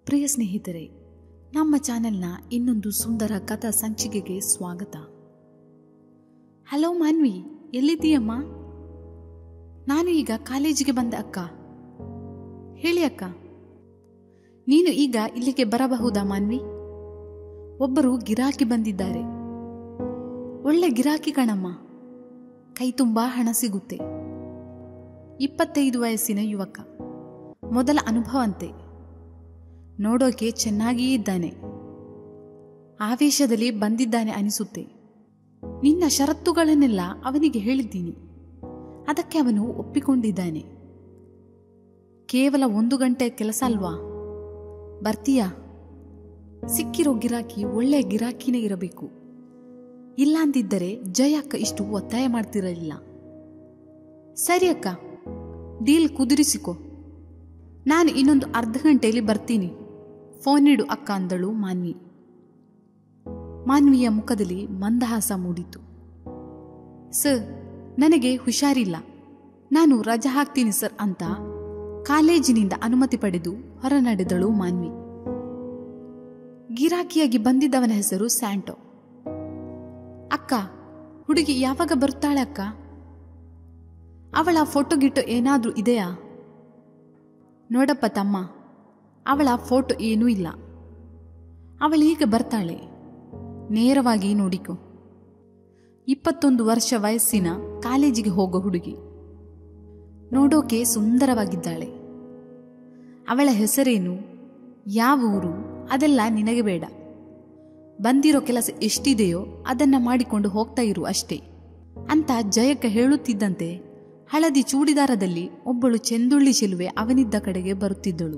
ಪ್ರಿಯ ಸ್ನೇಹಿತರೆ ನಮ್ಮ ಚಾನೆಲ್ನ ಇನ್ನೊಂದು ಸುಂದರ ಕಥಾ ಸಂಚಿಕೆಗೆ ಸ್ವಾಗತ ಹಲೋ ಮಾನ್ವಿ ಎಲ್ಲಿದ್ದೀಯಮ್ಮ ನಾನು ಈಗ ಕಾಲೇಜಿಗೆ ಬಂದೆ ಅಕ್ಕ ಹೇಳಿ ಅಕ್ಕ ನೀನು ಈಗ ಇಲ್ಲಿಗೆ ಬರಬಹುದಾ ಮಾನ್ವಿ ಒಬ್ಬರು ಗಿರಾಕಿ ಬಂದಿದ್ದಾರೆ ಒಳ್ಳೆ ಗಿರಾಕಿ ಕಣಮ್ಮ ಕೈ ತುಂಬಾ ಹಣ ಸಿಗುತ್ತೆ ಇಪ್ಪತ್ತೈದು ವಯಸ್ಸಿನ ಯುವಕ ಮೊದಲ ಅನುಭವಂತೆ ನೋಡೋಕೆ ಚೆನ್ನಾಗಿಯೇ ಇದ್ದಾನೆ ಆವೇಶದಲ್ಲಿ ಬಂದಿದ್ದಾನೆ ಅನಿಸುತ್ತೆ ನಿನ್ನ ಷರತ್ತುಗಳನ್ನೆಲ್ಲ ಅವನಿಗೆ ಹೇಳಿದ್ದೀನಿ ಅದಕ್ಕೆ ಅವನು ಒಪ್ಪಿಕೊಂಡಿದ್ದಾನೆ ಕೇವಲ ಒಂದು ಗಂಟೆ ಕೆಲಸ ಅಲ್ವಾ ಬರ್ತೀಯಾ ಸಿಕ್ಕಿರೋ ಗಿರಾಕಿ ಒಳ್ಳೆಯ ಗಿರಾಕಿನೇ ಇರಬೇಕು ಇಲ್ಲ ಅಂದಿದ್ದರೆ ಜಯ ಅಕ್ಕ ಇಷ್ಟು ಒತ್ತಾಯ ಮಾಡ್ತಿರಲಿಲ್ಲ ಸರಿ ಅಕ್ಕ ಡೀಲ್ ಕುದುರಿಸಿಕೊ ನಾನು ಇನ್ನೊಂದು ಅರ್ಧ ಗಂಟೆಯಲ್ಲಿ ಬರ್ತೀನಿ ಫೋನ್ ಇಡು ಅಕ್ಕ ಅಂದಳು ಮಾನ್ವಿ ಮಾನ್ವಿಯ ಮುಖದಲ್ಲಿ ಮಂದಹಾಸ ಮೂಡಿತು ಸರ್ ನನಗೆ ಹುಷಾರಿಲ್ಲ ನಾನು ರಜೆ ಹಾಕ್ತೀನಿ ಸರ್ ಅಂತ ಕಾಲೇಜಿನಿಂದ ಅನುಮತಿ ಪಡೆದು ಹೊರ ನಡೆದಳು ಮಾನ್ವಿ ಗಿರಾಕಿಯಾಗಿ ಬಂದಿದ್ದವನ ಹೆಸರು ಸ್ಯಾಂಟೋ ಅಕ್ಕ ಹುಡುಗಿ ಯಾವಾಗ ಬರುತ್ತಾಳೆ ಅಕ್ಕ ಅವಳ ಫೋಟೋ ಗಿಟೋ ಏನಾದ್ರೂ ಇದೆಯಾ ನೋಡಪ್ಪ ತಮ್ಮ ಅವಳ ಫೋಟೋ ಏನೂ ಇಲ್ಲ ಅವಳೀಗ ಬರ್ತಾಳೆ ನೇರವಾಗಿ ನೋಡಿಕೊ ಇಪ್ಪತ್ತೊಂದು ವರ್ಷ ವಯಸ್ಸಿನ ಕಾಲೇಜಿಗೆ ಹೋಗೋ ಹುಡುಗಿ ನೋಡೋಕೆ ಸುಂದರವಾಗಿದ್ದಾಳೆ ಅವಳ ಹೆಸರೇನು ಯಾವ ಊರು ಅದೆಲ್ಲ ನಿನಗೆ ಬೇಡ ಬಂದಿರೋ ಕೆಲಸ ಎಷ್ಟಿದೆಯೋ ಅದನ್ನ ಮಾಡಿಕೊಂಡು ಹೋಗ್ತಾ ಇರು ಅಷ್ಟೇ ಅಂತ ಜಯಕ್ಕ ಹೇಳುತ್ತಿದ್ದಂತೆ ಹಳದಿ ಚೂಡಿದಾರದಲ್ಲಿ ಒಬ್ಬಳು ಚೆಂದುಳ್ಳಿ ಶಿಲುವೆ ಅವನಿದ್ದ ಕಡೆಗೆ ಬರುತ್ತಿದ್ದಳು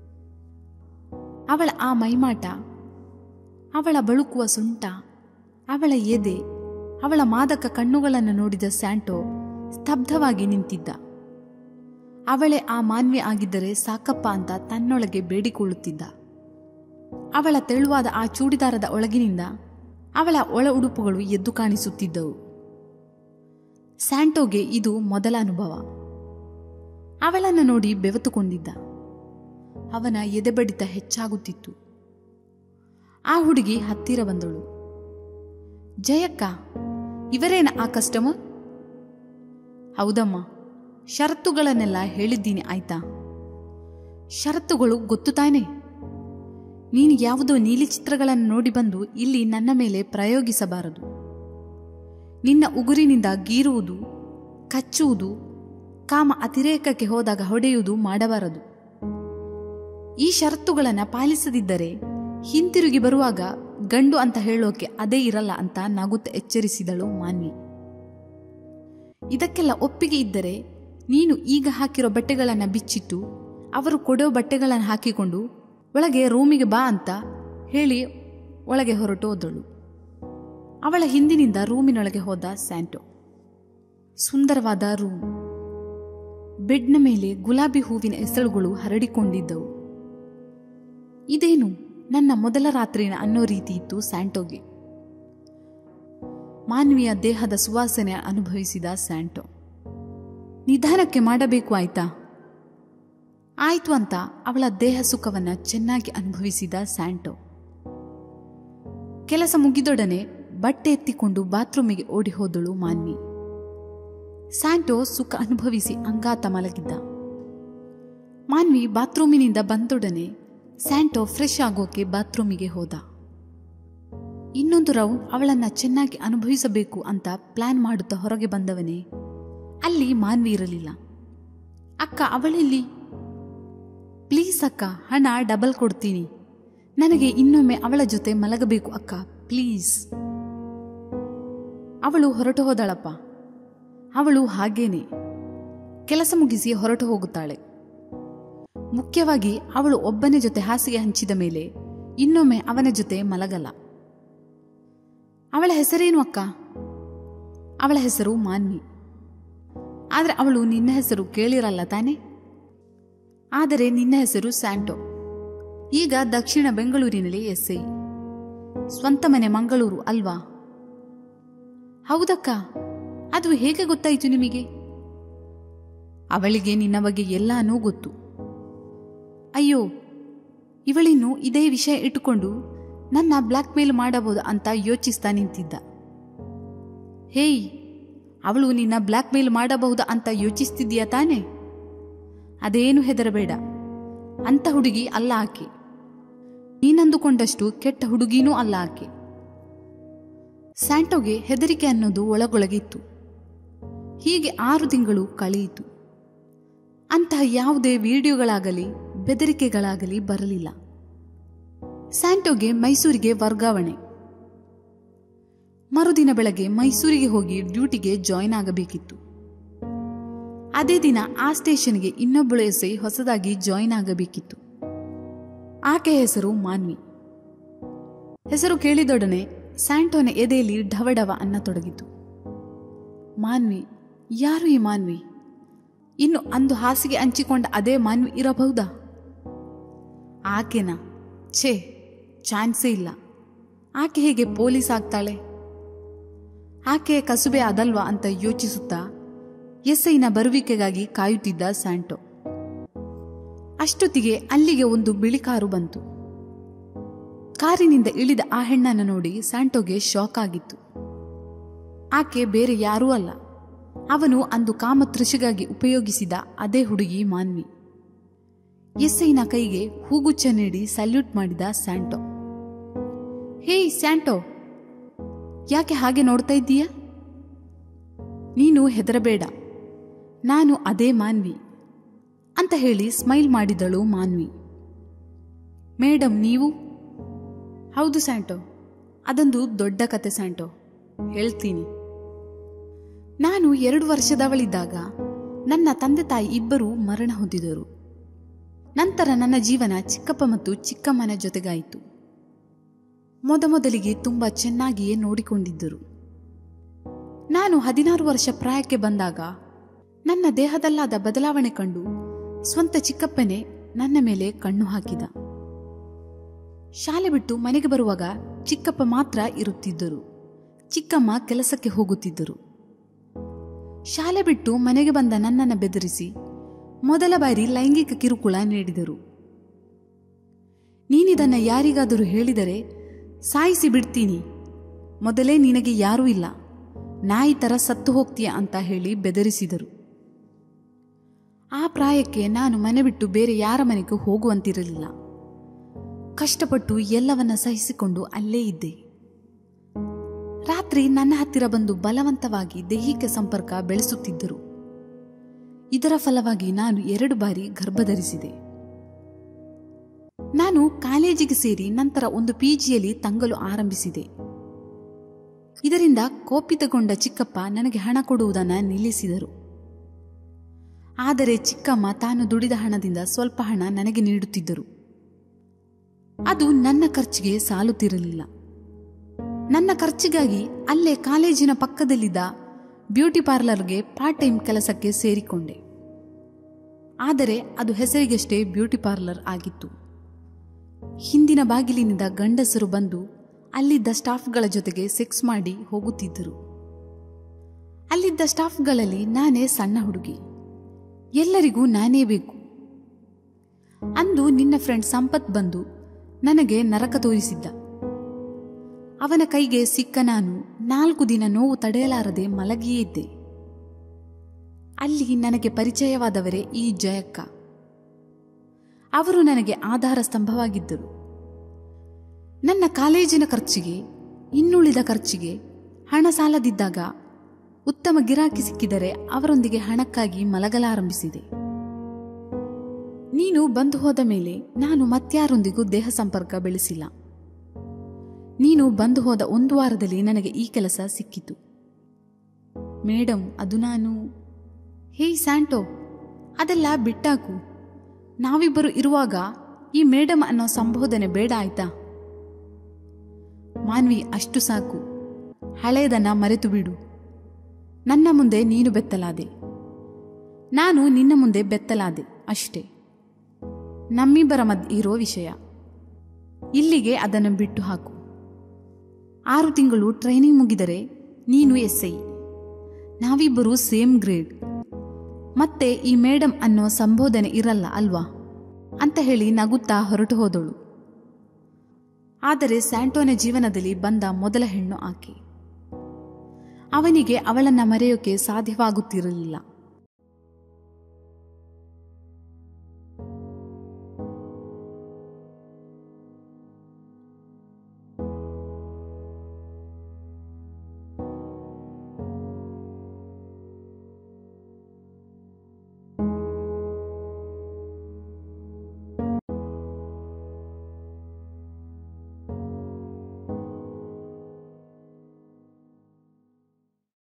ಅವಳ ಆ ಮೈಮಾಟ ಅವಳ ಬಳುಕುವ ಸೊಂಟ ಅವಳ ಎದೆ ಅವಳ ಮಾದಕ ಕಣ್ಣುಗಳನ್ನು ನೋಡಿದ ಸ್ಯಾಂಟೋ ಸ್ತಬ್ಧವಾಗಿ ನಿಂತಿದ್ದ ಅವಳೇ ಆ ಮಾನ್ವಿ ಆಗಿದ್ದರೆ ಸಾಕಪ್ಪ ಅಂತ ತನ್ನೊಳಗೆ ಬೇಡಿಕೊಳ್ಳುತ್ತಿದ್ದ ಅವಳ ತೆಳುವಾದ ಆ ಚೂಡಿದಾರದ ಒಳಗಿನಿಂದ ಅವಳ ಒಳ ಉಡುಪುಗಳು ಎದ್ದು ಕಾಣಿಸುತ್ತಿದ್ದವು ಸ್ಯಾಂಟೋಗೆ ಇದು ಮೊದಲ ಅನುಭವ ಅವಳನ್ನು ನೋಡಿ ಬೆವತುಕೊಂಡಿದ್ದ ಅವನ ಎದೆಬಡಿತ ಹೆಚ್ಚಾಗುತ್ತಿತ್ತು ಆ ಹುಡುಗಿ ಹತ್ತಿರ ಬಂದಳು ಜಯಕ್ಕ ಇವರೇನ ಆ ಕಸ್ಟಮರ್ ಹೌದಮ್ಮ ಷರತ್ತುಗಳನ್ನೆಲ್ಲ ಹೇಳಿದ್ದೀನಿ ಆಯ್ತಾ ಷರತ್ತುಗಳು ಗೊತ್ತು ತಾನೆ ನೀನು ಯಾವುದೋ ನೀಲಿ ಚಿತ್ರಗಳನ್ನು ನೋಡಿ ಬಂದು ಇಲ್ಲಿ ನನ್ನ ಮೇಲೆ ಪ್ರಯೋಗಿಸಬಾರದು ನಿನ್ನ ಉಗುರಿನಿಂದ ಗೀರುವುದು ಕಚ್ಚುವುದು ಕಾಮ ಅತಿರೇಕಕ್ಕೆ ಹೋದಾಗ ಹೊಡೆಯುವುದು ಮಾಡಬಾರದು ಈ ಷರತ್ತುಗಳನ್ನು ಪಾಲಿಸದಿದ್ದರೆ ಹಿಂತಿರುಗಿ ಬರುವಾಗ ಗಂಡು ಅಂತ ಹೇಳೋಕೆ ಅದೇ ಇರಲ್ಲ ಅಂತ ನಗುತ್ತ ಎಚ್ಚರಿಸಿದಳು ಮಾನ್ವಿ ಇದಕ್ಕೆಲ್ಲ ಒಪ್ಪಿಗೆ ಇದ್ದರೆ ನೀನು ಈಗ ಹಾಕಿರೋ ಬಟ್ಟೆಗಳನ್ನು ಬಿಚ್ಚಿಟ್ಟು ಅವರು ಕೊಡೋ ಬಟ್ಟೆಗಳನ್ನು ಹಾಕಿಕೊಂಡು ಒಳಗೆ ರೂಮಿಗೆ ಬಾ ಅಂತ ಹೇಳಿ ಒಳಗೆ ಹೊರಟು ಹೋದಳು ಅವಳ ಹಿಂದಿನಿಂದ ರೂಮಿನೊಳಗೆ ಹೋದ ಸ್ಯಾಂಟೋ ಸುಂದರವಾದ ರೂಮ್ ಬೆಡ್ನ ಮೇಲೆ ಗುಲಾಬಿ ಹೂವಿನ ಎಸಳುಗಳು ಹರಡಿಕೊಂಡಿದ್ದವು ಇದೇನು ನನ್ನ ಮೊದಲ ರಾತ್ರಿನ ಅನ್ನೋ ರೀತಿ ಇತ್ತು ಸ್ಯಾಂಟೋಗೆ ಮಾನವೀಯ ದೇಹದ ಸುವಾಸನೆ ಅನುಭವಿಸಿದ ಸ್ಯಾಂಟೋ ನಿಧಾನಕ್ಕೆ ಮಾಡಬೇಕು ಆಯ್ತಾ ಆಯ್ತು ಅಂತ ಅವಳ ದೇಹ ಸುಖವನ್ನ ಚೆನ್ನಾಗಿ ಅನುಭವಿಸಿದ ಸ್ಯಾಂಟೋ ಕೆಲಸ ಮುಗಿದೊಡನೆ ಬಟ್ಟೆ ಎತ್ತಿಕೊಂಡು ಬಾತ್ರೂಮಿಗೆ ಓಡಿ ಹೋದಳು ಮಾನ್ವಿ ಸ್ಯಾಂಟೋ ಸುಖ ಅನುಭವಿಸಿ ಅಂಗಾತ ಮಲಗಿದ್ದ ಮಾನ್ವಿ ಬಾತ್ರೂಮಿನಿಂದ ಬಂದೊಡನೆ ಸ್ಯಾಂಟೋ ಫ್ರೆಶ್ ಆಗೋಕೆ ಬಾತ್ರೂಮಿಗೆ ಹೋದ ಇನ್ನೊಂದು ರೌಂಡ್ ಅವಳನ್ನ ಚೆನ್ನಾಗಿ ಅನುಭವಿಸಬೇಕು ಅಂತ ಪ್ಲಾನ್ ಮಾಡುತ್ತಾ ಹೊರಗೆ ಬಂದವನೇ ಅಲ್ಲಿ ಮಾನ್ವಿ ಇರಲಿಲ್ಲ ಅಕ್ಕ ಅವಳೆಲ್ಲಿ ಪ್ಲೀಸ್ ಅಕ್ಕ ಹಣ ಡಬಲ್ ಕೊಡ್ತೀನಿ ನನಗೆ ಇನ್ನೊಮ್ಮೆ ಅವಳ ಜೊತೆ ಮಲಗಬೇಕು ಅಕ್ಕ ಪ್ಲೀಸ್ ಅವಳು ಹೊರಟು ಹೋದಳಪ್ಪ ಅವಳು ಹಾಗೇನೆ ಕೆಲಸ ಮುಗಿಸಿ ಹೊರಟು ಹೋಗುತ್ತಾಳೆ ಮುಖ್ಯವಾಗಿ ಅವಳು ಒಬ್ಬನ ಜೊತೆ ಹಾಸಿಗೆ ಹಂಚಿದ ಮೇಲೆ ಇನ್ನೊಮ್ಮೆ ಅವನ ಜೊತೆ ಮಲಗಲ್ಲ ಅವಳ ಹೆಸರೇನು ಅಕ್ಕ ಅವಳ ಹೆಸರು ಮಾನ್ವಿ ಆದರೆ ಅವಳು ನಿನ್ನ ಹೆಸರು ಕೇಳಿರಲ್ಲ ತಾನೆ ಆದರೆ ನಿನ್ನ ಹೆಸರು ಸ್ಯಾಂಟೋ ಈಗ ದಕ್ಷಿಣ ಬೆಂಗಳೂರಿನಲ್ಲಿ ಎಸ್ಐ ಸ್ವಂತ ಮನೆ ಮಂಗಳೂರು ಅಲ್ವಾ ಹೌದಕ್ಕ ಅದು ಹೇಗೆ ಗೊತ್ತಾಯಿತು ನಿಮಗೆ ಅವಳಿಗೆ ನಿನ್ನ ಬಗ್ಗೆ ಎಲ್ಲಾನೂ ಗೊತ್ತು ಅಯ್ಯೋ ಇವಳಿನ್ನು ಇದೇ ವಿಷಯ ಇಟ್ಟುಕೊಂಡು ನನ್ನ ಬ್ಲ್ಯಾಕ್ ಮೇಲ್ ಮಾಡಬಹುದು ಅಂತ ಯೋಚಿಸ್ತಾ ನಿಂತಿದ್ದ ಹೇಯ್ ಅವಳು ನಿನ್ನ ಬ್ಲ್ಯಾಕ್ ಮೇಲ್ ಮಾಡಬಹುದಾ ಅಂತ ಯೋಚಿಸ್ತಿದ್ದೀಯ ತಾನೆ ಅದೇನು ಹೆದರಬೇಡ ಅಂತ ಹುಡುಗಿ ಅಲ್ಲ ಆಕೆ ನೀನಂದುಕೊಂಡಷ್ಟು ಕೆಟ್ಟ ಹುಡುಗಿನೂ ಅಲ್ಲ ಆಕೆ ಸ್ಯಾಂಟೋಗೆ ಹೆದರಿಕೆ ಅನ್ನೋದು ಒಳಗೊಳಗಿತ್ತು ಹೀಗೆ ಆರು ತಿಂಗಳು ಕಳೆಯಿತು ಅಂತಹ ಯಾವುದೇ ವಿಡಿಯೋಗಳಾಗಲಿ ಬೆದರಿಕೆಗಳಾಗಲಿ ಬರಲಿಲ್ಲ ಸ್ಯಾಂಟೋಗೆ ಮೈಸೂರಿಗೆ ವರ್ಗಾವಣೆ ಮರುದಿನ ಬೆಳಗ್ಗೆ ಮೈಸೂರಿಗೆ ಹೋಗಿ ಡ್ಯೂಟಿಗೆ ಜಾಯಿನ್ ಆಗಬೇಕಿತ್ತು ಅದೇ ದಿನ ಆ ಸ್ಟೇಷನ್ಗೆ ಇನ್ನೊಬ್ಬಳು ಎಸೆ ಹೊಸದಾಗಿ ಜಾಯಿನ್ ಆಗಬೇಕಿತ್ತು ಆಕೆ ಹೆಸರು ಮಾನ್ವಿ ಹೆಸರು ಕೇಳಿದೊಡನೆ ಸ್ಯಾಂಟೋನ ಎದೆಯಲ್ಲಿ ಢವಢವ ಅನ್ನತೊಡಗಿತು ಮಾನ್ವಿ ಯಾರು ಈ ಮಾನ್ವಿ ಇನ್ನು ಅಂದು ಹಾಸಿಗೆ ಹಂಚಿಕೊಂಡ ಅದೇ ಮಾನ್ವಿ ಇರಬಹುದಾ ಆಕೆನಾ ಛೇ ಚಾನ್ಸೇ ಇಲ್ಲ ಆಕೆ ಹೇಗೆ ಪೊಲೀಸ್ ಆಗ್ತಾಳೆ ಆಕೆಯ ಕಸುಬೆ ಅದಲ್ವಾ ಅಂತ ಯೋಚಿಸುತ್ತಾ ಎಸ್ಐನ ಬರುವಿಕೆಗಾಗಿ ಕಾಯುತ್ತಿದ್ದ ಸ್ಯಾಂಟೋ ಅಷ್ಟೊತ್ತಿಗೆ ಅಲ್ಲಿಗೆ ಒಂದು ಬಿಳಿ ಕಾರು ಬಂತು ಕಾರಿನಿಂದ ಇಳಿದ ಆ ಹೆಣ್ಣನ್ನು ನೋಡಿ ಸ್ಯಾಂಟೋಗೆ ಶಾಕ್ ಆಗಿತ್ತು ಆಕೆ ಬೇರೆ ಯಾರೂ ಅಲ್ಲ ಅವನು ಅಂದು ಕಾಮತೃಷಿಗಾಗಿ ಉಪಯೋಗಿಸಿದ ಅದೇ ಹುಡುಗಿ ಮಾನ್ವಿ ಎಸ್ಐನ ಕೈಗೆ ಹೂಗುಚ್ಛ ನೀಡಿ ಸಲ್ಯೂಟ್ ಮಾಡಿದ ಸ್ಯಾಂಟೋ ಹೇಯ್ ಸ್ಯಾಂಟೋ ಯಾಕೆ ಹಾಗೆ ನೋಡ್ತಾ ಇದ್ದೀಯ ನೀನು ಹೆದರಬೇಡ ನಾನು ಅದೇ ಮಾನ್ವಿ ಅಂತ ಹೇಳಿ ಸ್ಮೈಲ್ ಮಾಡಿದಳು ಮಾನ್ವಿ ಮೇಡಮ್ ನೀವು ಹೌದು ಸ್ಯಾಂಟೋ ಅದೊಂದು ದೊಡ್ಡ ಕತೆ ಸ್ಯಾಂಟೋ ಹೇಳ್ತೀನಿ ನಾನು ಎರಡು ವರ್ಷದವಳಿದ್ದಾಗ ನನ್ನ ತಂದೆ ತಾಯಿ ಇಬ್ಬರೂ ಮರಣ ಹೊಂದಿದರು ನಂತರ ನನ್ನ ಜೀವನ ಚಿಕ್ಕಪ್ಪ ಮತ್ತು ಚಿಕ್ಕಮ್ಮನ ಜೊತೆಗಾಯಿತು ಮೊದಮೊದಲಿಗೆ ತುಂಬ ಚೆನ್ನಾಗಿಯೇ ನೋಡಿಕೊಂಡಿದ್ದರು ನಾನು ಹದಿನಾರು ವರ್ಷ ಪ್ರಾಯಕ್ಕೆ ಬಂದಾಗ ನನ್ನ ದೇಹದಲ್ಲಾದ ಬದಲಾವಣೆ ಕಂಡು ಸ್ವಂತ ಚಿಕ್ಕಪ್ಪನೇ ನನ್ನ ಮೇಲೆ ಕಣ್ಣು ಹಾಕಿದ ಶಾಲೆ ಬಿಟ್ಟು ಮನೆಗೆ ಬರುವಾಗ ಚಿಕ್ಕಪ್ಪ ಮಾತ್ರ ಇರುತ್ತಿದ್ದರು ಚಿಕ್ಕಮ್ಮ ಕೆಲಸಕ್ಕೆ ಹೋಗುತ್ತಿದ್ದರು ಶಾಲೆ ಬಿಟ್ಟು ಮನೆಗೆ ಬಂದ ನನ್ನನ್ನು ಬೆದರಿಸಿ ಮೊದಲ ಬಾರಿ ಲೈಂಗಿಕ ಕಿರುಕುಳ ನೀಡಿದರು ನೀನಿದನ್ನ ಯಾರಿಗಾದರೂ ಹೇಳಿದರೆ ಸಾಯಿಸಿ ಬಿಡ್ತೀನಿ ಮೊದಲೇ ನಿನಗೆ ಯಾರೂ ಇಲ್ಲ ನಾಯಿ ಥರ ಸತ್ತು ಹೋಗ್ತೀಯ ಅಂತ ಹೇಳಿ ಬೆದರಿಸಿದರು ಆ ಪ್ರಾಯಕ್ಕೆ ನಾನು ಮನೆ ಬಿಟ್ಟು ಬೇರೆ ಯಾರ ಮನೆಗೂ ಹೋಗುವಂತಿರಲಿಲ್ಲ ಕಷ್ಟಪಟ್ಟು ಎಲ್ಲವನ್ನ ಸಹಿಸಿಕೊಂಡು ಅಲ್ಲೇ ಇದ್ದೆ ರಾತ್ರಿ ನನ್ನ ಹತ್ತಿರ ಬಂದು ಬಲವಂತವಾಗಿ ದೈಹಿಕ ಸಂಪರ್ಕ ಬೆಳೆಸುತ್ತಿದ್ದರು ಇದರ ಫಲವಾಗಿ ನಾನು ಎರಡು ಬಾರಿ ಗರ್ಭಧರಿಸಿದೆ ನಾನು ಕಾಲೇಜಿಗೆ ಸೇರಿ ನಂತರ ಒಂದು ಪಿಜಿಯಲ್ಲಿ ತಂಗಲು ಆರಂಭಿಸಿದೆ ಇದರಿಂದ ಕೋಪಿತಗೊಂಡ ಚಿಕ್ಕಪ್ಪ ನನಗೆ ಹಣ ಕೊಡುವುದನ್ನು ನಿಲ್ಲಿಸಿದರು ಆದರೆ ಚಿಕ್ಕಮ್ಮ ತಾನು ದುಡಿದ ಹಣದಿಂದ ಸ್ವಲ್ಪ ಹಣ ನನಗೆ ನೀಡುತ್ತಿದ್ದರು ಅದು ನನ್ನ ಖರ್ಚಿಗೆ ಸಾಲುತ್ತಿರಲಿಲ್ಲ ನನ್ನ ಖರ್ಚಿಗಾಗಿ ಅಲ್ಲೇ ಕಾಲೇಜಿನ ಪಕ್ಕದಲ್ಲಿದ್ದ ಬ್ಯೂಟಿ ಪಾರ್ಲರ್ಗೆ ಪಾರ್ಟ್ ಟೈಮ್ ಕೆಲಸಕ್ಕೆ ಸೇರಿಕೊಂಡೆ ಆದರೆ ಅದು ಹೆಸರಿಗಷ್ಟೇ ಬ್ಯೂಟಿ ಪಾರ್ಲರ್ ಆಗಿತ್ತು ಹಿಂದಿನ ಬಾಗಿಲಿನಿಂದ ಗಂಡಸರು ಬಂದು ಅಲ್ಲಿದ್ದ ಸ್ಟಾಫ್ಗಳ ಜೊತೆಗೆ ಸೆಕ್ಸ್ ಮಾಡಿ ಹೋಗುತ್ತಿದ್ದರು ಅಲ್ಲಿದ್ದ ಸ್ಟಾಫ್ಗಳಲ್ಲಿ ನಾನೇ ಸಣ್ಣ ಹುಡುಗಿ ಎಲ್ಲರಿಗೂ ನಾನೇ ಬೇಕು ಅಂದು ನಿನ್ನ ಫ್ರೆಂಡ್ ಸಂಪತ್ ಬಂದು ನನಗೆ ನರಕ ತೋರಿಸಿದ್ದ ಅವನ ಕೈಗೆ ಸಿಕ್ಕ ನಾನು ನಾಲ್ಕು ದಿನ ನೋವು ತಡೆಯಲಾರದೆ ಮಲಗಿಯೇ ಇದ್ದೆ ಅಲ್ಲಿ ನನಗೆ ಪರಿಚಯವಾದವರೇ ಈ ಜಯಕ್ಕ ಅವರು ನನಗೆ ಆಧಾರ ಸ್ತಂಭವಾಗಿದ್ದರು ನನ್ನ ಕಾಲೇಜಿನ ಖರ್ಚಿಗೆ ಇನ್ನುಳಿದ ಖರ್ಚಿಗೆ ಹಣ ಸಾಲದಿದ್ದಾಗ ಉತ್ತಮ ಗಿರಾಕಿ ಸಿಕ್ಕಿದರೆ ಅವರೊಂದಿಗೆ ಹಣಕ್ಕಾಗಿ ಮಲಗಲಾರಂಭಿಸಿದೆ ನೀನು ಬಂದು ಹೋದ ಮೇಲೆ ನಾನು ಮತ್ಯಾರೊಂದಿಗೂ ದೇಹ ಸಂಪರ್ಕ ಬೆಳೆಸಿಲ್ಲ ನೀನು ಬಂದು ಹೋದ ಒಂದು ವಾರದಲ್ಲಿ ನನಗೆ ಈ ಕೆಲಸ ಸಿಕ್ಕಿತು ಮೇಡಮ್ ಅದು ನಾನು ಹೇಯ್ ಸ್ಯಾಂಟೋ ಅದೆಲ್ಲ ಬಿಟ್ಟಾಕು ನಾವಿಬ್ಬರು ಇರುವಾಗ ಈ ಮೇಡಮ್ ಅನ್ನೋ ಸಂಬೋಧನೆ ಬೇಡ ಆಯ್ತಾ ಮಾನ್ವಿ ಅಷ್ಟು ಸಾಕು ಹಳೆಯದನ್ನ ಮರೆತು ಬಿಡು ನನ್ನ ಮುಂದೆ ನೀನು ಬೆತ್ತಲಾದೆ ನಾನು ನಿನ್ನ ಮುಂದೆ ಬೆತ್ತಲಾದೆ ಅಷ್ಟೇ ನಮ್ಮಿಬ್ಬರ ಮಧ್ಯೆ ಇರೋ ವಿಷಯ ಇಲ್ಲಿಗೆ ಅದನ್ನು ಬಿಟ್ಟು ಹಾಕು ಆರು ತಿಂಗಳು ಟ್ರೈನಿಂಗ್ ಮುಗಿದರೆ ನೀನು ಎಸ್ ಐ ನಾವಿಬ್ಬರು ಸೇಮ್ ಗ್ರೇಡ್ ಮತ್ತೆ ಈ ಮೇಡಮ್ ಅನ್ನೋ ಸಂಬೋಧನೆ ಇರಲ್ಲ ಅಲ್ವಾ ಅಂತ ಹೇಳಿ ನಗುತ್ತಾ ಹೊರಟು ಹೋದಳು ಆದರೆ ಸ್ಯಾಂಟೋನ ಜೀವನದಲ್ಲಿ ಬಂದ ಮೊದಲ ಹೆಣ್ಣು ಆಕೆ ಅವನಿಗೆ ಅವಳನ್ನ ಮರೆಯೋಕೆ ಸಾಧ್ಯವಾಗುತ್ತಿರಲಿಲ್ಲ